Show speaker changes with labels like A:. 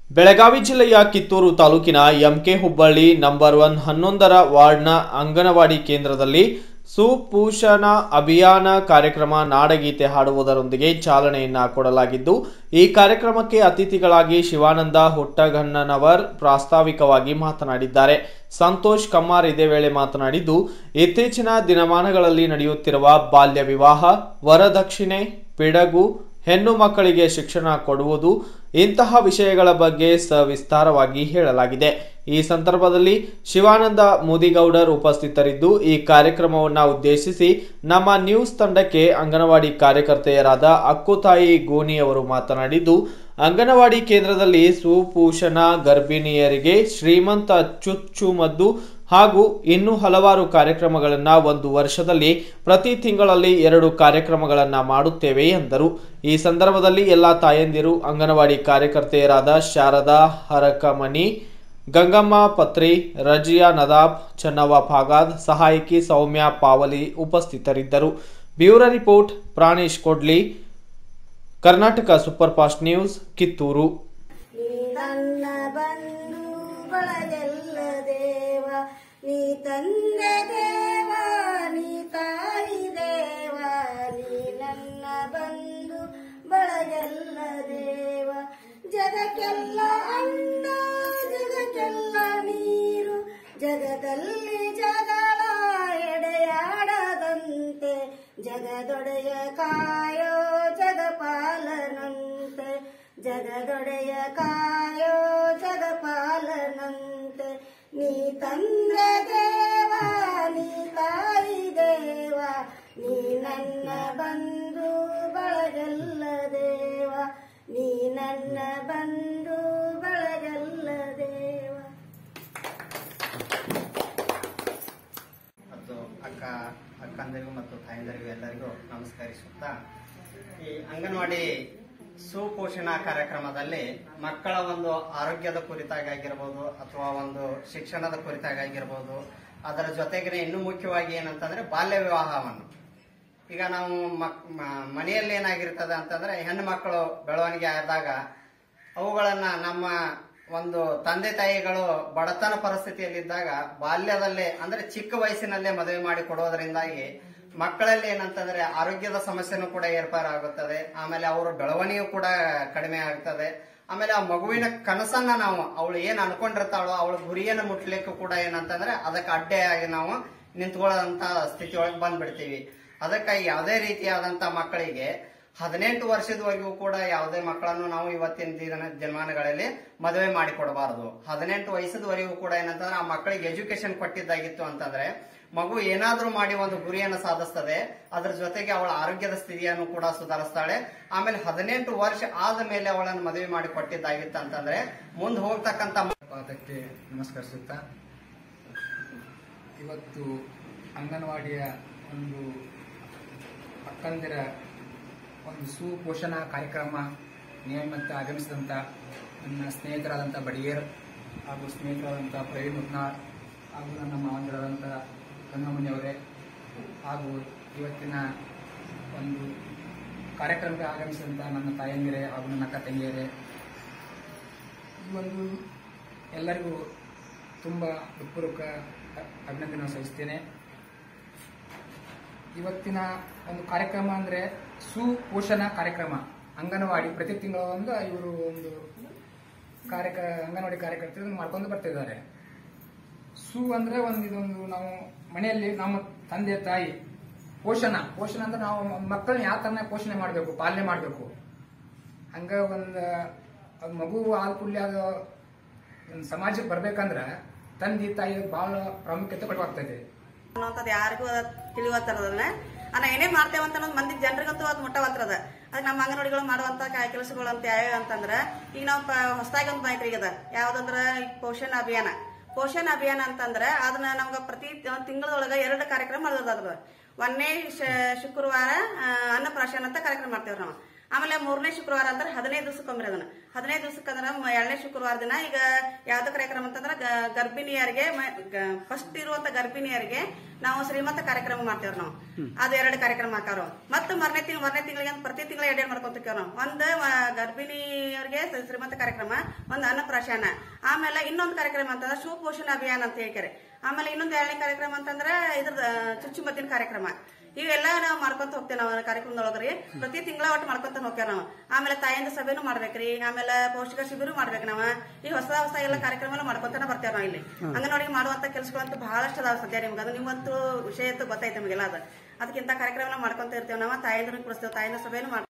A: ಬೆಳಗಾವಿ ಜಿಲ್ಲೆಯ ಕಿತ್ತೂರು ತಾಲೂಕಿನ MK Hubballi number one ಹನ್ನೊಂದರ ವಾರ್ಡ್ನ ಅಂಗನವಾಡಿ ಕೇಂದ್ರದಲ್ಲಿ ಸುಪೋಷಣ ಅಭಿಯಾನ ಕಾರ್ಯಕ್ರಮ ನಾಡಗೀತೆ ಹಾಡುವುದರೊಂದಿಗೆ ಚಾಲನೆಯನ್ನ ಕೊಡಲಾಗಿದ್ದು ಈ ಕಾರ್ಯಕ್ರಮಕ್ಕೆ ಅತಿಥಿಗಳಾಗಿ ಶಿವಾನಂದ ಹುಟ್ಟಗಣ್ಣನವರ್ ಪ್ರಾಸ್ತಾವಿಕವಾಗಿ ಮಾತನಾಡಿದ್ದಾರೆ ಸಂತೋಷ್ ಕಮ್ಮಾರ್ ಇದೇ ವೇಳೆ ಮಾತನಾಡಿದ್ದು ಇತ್ತೀಚಿನ ದಿನಮಾನಗಳಲ್ಲಿ ನಡೆಯುತ್ತಿರುವ ಬಾಲ್ಯ ವಿವಾಹ ವರದಕ್ಷಿಣೆ ಪಿಡಗು ಹೆಣ್ಣು ಮಕ್ಕಳಿಗೆ ಶಿಕ್ಷಣ ಕೊಡುವುದು ಇಂತಹ ವಿಷಯಗಳ ಬಗ್ಗೆ ಸವಿಸ್ತಾರವಾಗಿ ಹೇಳಲಾಗಿದೆ ಈ ಸಂದರ್ಭದಲ್ಲಿ ಶಿವಾನಂದ ಮುದಿಗೌಡರ್ ಉಪಸ್ಥಿತರಿದ್ದು ಈ ಕಾರ್ಯಕ್ರಮವನ್ನು ಉದ್ದೇಶಿಸಿ ನಮ್ಮ ನ್ಯೂಸ್ ತಂಡಕ್ಕೆ ಅಂಗನವಾಡಿ ಕಾರ್ಯಕರ್ತೆಯರಾದ ಅಕ್ಕುತಾಯಿ ಗೋನಿ ಅವರು ಮಾತನಾಡಿದ್ದು ಅಂಗನವಾಡಿ ಕೇಂದ್ರದಲ್ಲಿ ಸುಪೋಷಣ ಗರ್ಭಿಣಿಯರಿಗೆ ಶ್ರೀಮಂತ ಚುಚ್ಚುಮದ್ದು ಹಾಗೂ ಇನ್ನೂ ಹಲವಾರು ಕಾರ್ಯಕ್ರಮಗಳನ್ನು ಒಂದು ವರ್ಷದಲ್ಲಿ ಪ್ರತಿ ತಿಂಗಳಲ್ಲಿ ಎರಡು ಕಾರ್ಯಕ್ರಮಗಳನ್ನು ಮಾಡುತ್ತೇವೆ ಎಂದರು ಈ ಸಂದರ್ಭದಲ್ಲಿ ಎಲ್ಲ ತಾಯಂದಿರು ಅಂಗನವಾಡಿ ಕಾರ್ಯಕರ್ತೆಯರಾದ ಶಾರದಾ ಹರಕಮಣಿ ಗಂಗಮ್ಮ ಪತ್ರಿ ರಜಿಯಾ ನದಾಬ್ ಚನ್ನವ್ವ ಫಾಗಾದ್ ಸಹಾಯಕಿ ಸೌಮ್ಯ ಪಾವಲಿ ಉಪಸ್ಥಿತರಿದ್ದರು bureau report Pranesh Kodli Karnataka super fast news Kittur
B: ನೀ ನನ್ನ ಬಂಧು ಬಳಗೆಲ್ಲ ದೇವ ನೀ ತಂದೆ ದೇವ ನೀ ತಾಯಿ ದೇವ ನೀ ನನ್ನ ಬಂಧು ಬಳಗೆಲ್ಲ ದೇವ ಜಗಕ್ಕೆಲ್ಲ ಅನ್ನ ಜಗಕ್ಕೆಲ್ಲ ನೀರು ಜಗದಲ್ಲಿ ಜಗಳ ಎಡೆಯಾಡದಂತೆ ಜಗದೊಡೆಯ ಕಾಯೋ ಜಗಪಾಲನಂತೆ ಜಗದೊಡೆಯ ಕಾಯೋ ಜಗಪಾಲನಂತೆ ನೀ ತಂದೆ ದೇವ ನೀ ತಾಯಿ ದೇವ ನೀ ನನ್ನ ಬಂಧು ಬಳಗಲ್ಲ ದೇವ ನೀ ನನ್ನ ಬಂಧು ಬಳಗಲ್ಲ ದೇವ
C: ಮತ್ತು ಅಕ್ಕ ಅಕ್ಕಂದರಿಗೂ ಮತ್ತು ತಾಯಂದರಿಗೂ ಎಲ್ಲರಿಗೂ ನಮಸ್ಕರಿಸುತ್ತಾ ಈ ಅಂಗನವಾಡಿ ಸುಪೋಷಣಾ ಕಾರ್ಯಕ್ರಮದಲ್ಲಿ ಮಕ್ಕಳ ಒಂದು ಆರೋಗ್ಯದ ಕುರಿತಾಗಿ ಆಗಿರ್ಬೋದು ಅಥವಾ ಒಂದು ಶಿಕ್ಷಣದ ಕುರಿತಾಗಿ ಆಗಿರ್ಬೋದು ಅದರ ಜೊತೆಗೆ ಇನ್ನು ಮುಖ್ಯವಾಗಿ ಏನಂತಂದ್ರೆ ಬಾಲ್ಯ ವಿವಾಹವನ್ನು ಈಗ ನಾವು ಮಕ್- ಮ- ಮನೆಯಲ್ಲಿ ಏನಾಗಿರ್ತದೆ ಅಂತಂದ್ರೆ ಹೆಣ್ಣು ಮಕ್ಕಳು ಬೆಳವಣಿಗೆ ಆದಾಗ ಅವುಗಳನ್ನ ನಮ್ಮ ಒಂದು ತಂದೆ ತಾಯಿಗಳು ಬಡತನ ಪರಿಸ್ಥಿತಿಯಲ್ಲಿದ್ದಾಗ ಬಾಲ್ಯದಲ್ಲೇ ಅಂದ್ರೆ ಚಿಕ್ಕ ವಯಸ್ಸಿನಲ್ಲೇ ಮದುವೆ ಮಾಡಿ ಕೊಡೋದ್ರಿಂದಾಗಿ ಮಕ್ಕಳಲ್ಲಿ ಏನಂತಂದ್ರೆ ಆರೋಗ್ಯದ ಸಮಸ್ಯೆನೂ ಕೂಡ ಏರ್ಪಾಡಾಗುತ್ತದೆ ಆಮೇಲೆ ಅವರ ಬೆಳವಣಿಗೆ ಕೂಡ ಕಡಿಮೆ ಆಗ್ತದೆ ಆಮೇಲೆ ಆ ಮಗುವಿನ ಕನಸನ್ನ ನಾವು ಅವಳು ಏನ್ ಅನ್ಕೊಂಡಿರ್ತಾಳೋ ಅವಳ ಗುರಿಯನ್ನು ಮುಟ್ಲಿಕ್ಕೂ ಕೂಡ ಏನಂತಂದ್ರೆ ಅದಕ್ಕೆ ಅಡ್ಡೆಯಾಗಿ ನಾವು ನಿಂತ್ಕೊಳ್ಳೋದಂತ ಸ್ಥಿತಿ ಒಳಗೆ ಬಂದ್ಬಿಡ್ತೀವಿ ಅದಕ್ಕಾಗಿ ಯಾವುದೇ ರೀತಿಯಾದಂತ ಮಕ್ಕಳಿಗೆ ಹದಿನೆಂಟು ವರ್ಷದವರೆಗೂ ಕೂಡ ಯಾವುದೇ ಮಕ್ಕಳನ್ನು ನಾವು ಇವತ್ತಿನ ದಿನ ದಿನಮಾನಗಳಲ್ಲಿ ಮದುವೆ ಮಾಡಿಕೊಡಬಾರದು ಹದಿನೆಂಟು ವಯಸ್ಸದವರೆಗೂ ಕೂಡ ಏನಂತಂದ್ರೆ ಆ ಮಕ್ಕಳಿಗೆ ಎಜುಕೇಶನ್ ಕೊಟ್ಟಿದ್ದಾಗಿತ್ತು ಅಂತಂದ್ರೆ ಮಗು ಏನಾದ್ರೂ ಮಾಡಿ ಒಂದು ಗುರಿಯನ್ನು ಸಾಧಿಸ್ತದೆ ಅದ್ರ ಜೊತೆಗೆ ಅವಳ ಆರೋಗ್ಯದ ಸ್ಥಿತಿಯನ್ನು ಕೂಡ ಸುಧಾರಿಸ್ತಾಳೆ ಆಮೇಲೆ ಹದಿನೆಂಟು ವರ್ಷ ಆದ ಮೇಲೆ ಅವಳನ್ನು ಮದುವೆ ಮಾಡಿ ಕೊಟ್ಟಿದ್ದಾಗಿತ್ತು ಅಂತಂದ್ರೆ ಮುಂದೆ ಹೋಗ್ತಕ್ಕಂತ
D: ಪಾದಕ್ಕೆ ನಮಸ್ಕರಿಸುತ್ತಾ ಇವತ್ತು ಅಂಗನವಾಡಿಯ ಒಂದು ಅಕ್ಕಂದಿರ ಒಂದು ಸುಪೋಷಣಾ ಕಾರ್ಯಕ್ರಮ ನಿಯಮಿತ ಆಗಮಿಸಿದಂಥ ನನ್ನ ಸ್ನೇಹಿತರಾದಂಥ ಬಡಿಗೇರ್ ಹಾಗೂ ಸ್ನೇಹಿತರಾದಂಥ ಪ್ರವೀಣ್ ಮುತ್ನಾಳ್ ಹಾಗೂ ನನ್ನ ಮಾವಂದಿರಾದಂಥ ಗಂಗಮಣಿ ಅವರೇ ಹಾಗೂ ಇವತ್ತಿನ ಒಂದು ಕಾರ್ಯಕ್ರಮಕ್ಕೆ ಆಗಮಿಸಿದಂಥ ನನ್ನ ತಾಯಂದಿರೇ ಹಾಗೂ ನನ್ನ ಅಕ್ಕ ತಂಗಿಯರೇ ಈ ಒಂದು ಎಲ್ಲರಿಗೂ ತುಂಬ ಹೃತ್ಪೂರ್ವಕ ಅ- ಅಭಿನಂದನೆ ಸಲ್ಲಿಸ್ತೇನೆ ಇವತ್ತಿನ ಒಂದು ಕಾರ್ಯಕ್ರಮ ಅಂದರೆ ಸುಪೋಷಣಾ ಕಾರ್ಯಕ್ರಮ ಅಂಗನವಾಡಿ ಪ್ರತಿ ತಿಂಗಳ ಒಂದು ಇವರು ಒಂದು ಕಾರ್ಯಕ ಅಂಗನವಾಡಿ ಕಾರ್ಯಕರ್ತರು ಮಾಡ್ಕೊಂಡು ಬರ್ತಿದ್ದಾರೆ ಸು ಅಂದ್ರೆ ಒಂದು ಇದೊಂದು ನಾವು ಮನೆಯಲ್ಲಿ ನಮ್ಮ ತಂದೆ ತಾಯಿ ಪೋಷಣ ಪೋಷಣ ಅಂದ್ರೆ ನಾವು ಮಕ್ಕಳನ್ನ ಯಾವ ತರನ ಪೋಷಣೆ ಮಾಡಬೇಕು ಪಾಲನೆ ಮಾಡಬೇಕು ಹಂಗ ಒಂದು ಅದ್ ಮಗು ಹಾಲು ಕುಡ್ಲಿ ಅದು ಒಂದ್ ಸಮಾಜಕ್ಕೆ ಬರ್ಬೇಕಂದ್ರ ತಂದೆ ತಾಯಿ ಬಹಳ ಪ್ರಾಮುಖ್ಯತೆ ಕೊಡಬೇಕಾಗ್ತೈತೆ
E: ಅನ್ನೋಂಥದ್ದು ಯಾರಿಗೂ ಅದ್ ತಿಳಿವತ್ತರದನ್ನ ನಾ ಏನೇ ಮಾಡ್ತೇವೆ ಅಂತ ಅನ್ನೋದು ಮಂದಿ ಜನರಿಗಂತೂ ಅದು ಮುಟ್ಟವತ್ತರದ ಅದು ನಮ್ಮ ಅಂಗನವಾಡಿಗಳು ಮಾಡುವಂತ ಕಾಯಿ ಕೆಲಸಗಳು ಅಂತ ಯಾವ್ಯಾವ ಅಂತಂದ್ರ ಈಗ ನಾವು ಹೊಸದಾಗಿ ಒಂದು ಮಾಹಿತಿ ಈಗ ಯಾವ್ದಂದ್ರ ಈ ಪೋಷಣ ಅಭಿಯಾನ ಪೋಷಣ ಅಭಿಯಾನ ಅಂತಂದ್ರ ಅದನ್ನ ನಮ್ಗ ಪ್ರತಿ ತಿಂಗಳದೊಳಗ ಎರಡು ಕಾರ್ಯಕ್ರಮ ಮಾಡೋದು ಅದ್ರ ಒಂದನೇ ಶ- ಶುಕ್ರವಾರ ಆ, ಅನ್ನಪ್ರಾಶನ ಅಂತ ಕಾರ್ಯಕ್ರಮ ಮಾಡ್ತೇವೆ ನಾವು ಆಮೇಲೆ ಮೂರನೇ ಶುಕ್ರವಾರ ಅಂದ್ರೆ ಹದಿನೈದು ದಿವಸಕ್ಕೊಮ್ಮೆ ಅದನ್ನ ಹದಿನೈದು ದಿವಸಕ್ಕೆ ಅಂದ್ರೆ ಮ- ಎರಡನೇ ಶುಕ್ರವಾರ ದಿನ ಈಗ ಯಾವ್ದು ಕಾರ್ಯಕ್ರಮ ಅಂತಂದ್ರೆ ಗ- ಗರ್ಭಿಣಿಯರಿಗೆ ಫಸ್ಟ್ ಇರುವಂತ ಗರ್ಭಿಣಿಯರಿಗೆ ನಾವು ಶ್ರೀಮಂತ ಕಾರ್ಯಕ್ರಮ ಮಾಡ್ತೇವ್ರಿ ನಾವು ಅದು ಎರಡು ಕಾರ್ಯಕ್ರಮ ಹಾಕಾರ ಮತ್ತೆ ಮರನೇ ತಿಂಗಳು ಮರನೇ ತಿಂಗಳಿಗೆ ಪ್ರತಿ ತಿಂಗಳ ಎರಡೆರಡು ಮಾಡ್ಕೊಂತೀವಿ ನಾವು ಒಂದು ಮ- ಗರ್ಭಿಣಿಯರಿಗೆ ಶ್ರೀ- ಶ್ರೀಮಂತ ಕಾರ್ಯಕ್ರಮ ಒಂದು ಅನ್ನಪ್ರಾಶನ ಆಮೇಲೆ ಇನ್ನೊಂದು ಕಾರ್ಯಕ್ರಮ ಅಂತಂದ್ರೆ ಸುಪೋಷಣ ಅಭಿಯಾನ ಅಂತ ಹೇಳ್ತಾರೆ ಆಮೇಲೆ ಇನ್ನೊಂದು ಎರಡನೇ ಕಾರ್ಯಕ್ರಮ ಅಂತಂದ್ರೆ ಇದ್ರದ ಚುಚ್ಚುಮದ್ದಿನ ಕಾರ್ಯಕ್ರಮ ಇವೆಲ್ಲ ನಾವು ಮಾಡ್ಕೊಂತ ಹೋಗ್ತೇವೆ ನಾವು ಕಾರ್ಯಕ್ರಮದೊಳಗ್ರಿ ಪ್ರತಿ ತಿಂಗಳ ಒಟ್ಟು ಮಾಡ್ಕೊಂತ ಹೋಗ್ತೇವೆ ನಾವು ಆಮೇಲೆ ತಾಯಿಂದ ಸಭೆನೂ ಮಾಡ್ಬೇಕ್ರಿ ಆಮೇಲೆ ಪೌಷ್ಟಿಕ ಶಿಬಿರ ಮಾಡ್ಬೇಕು ನಾವು ಈ ಹೊಸ ಹೊಸ ಎಲ್ಲ ಕಾರ್ಯಕ್ರಮ ಮಾಡ್ಕೊಂತಾನೆ ಬರ್ತೇವೆ ನಾವು ಇಲ್ಲಿ ಅಂಗನವಾಡಿ ಮಾಡುವಂತ ಕೆಲಸಗಳಂತೂ ಬಹಳಷ್ಟು ಅದಾವ ಸದ್ಯ ನಿಮ್ಗೆ ಅದು ನಿಮ್ಮಂತೂ ವಿಷಯ ಗೊತ್ತೈತೆ ನಮಗೆಲ್ಲ ಅದು ಅದಕ್ಕಿಂತ ಕಾರ್ಯಕ್ರಮ ಮಾಡ್ಕೊಂತ ಇರ್ತೇವೆ ನಾವು ತಾಯಂದ್ರೂ ಕೂರಿಸ್ತೇವೆ ತಾಯಿಂದ ಸಭೆನೂ ಮಾಡ್ತೇವೆ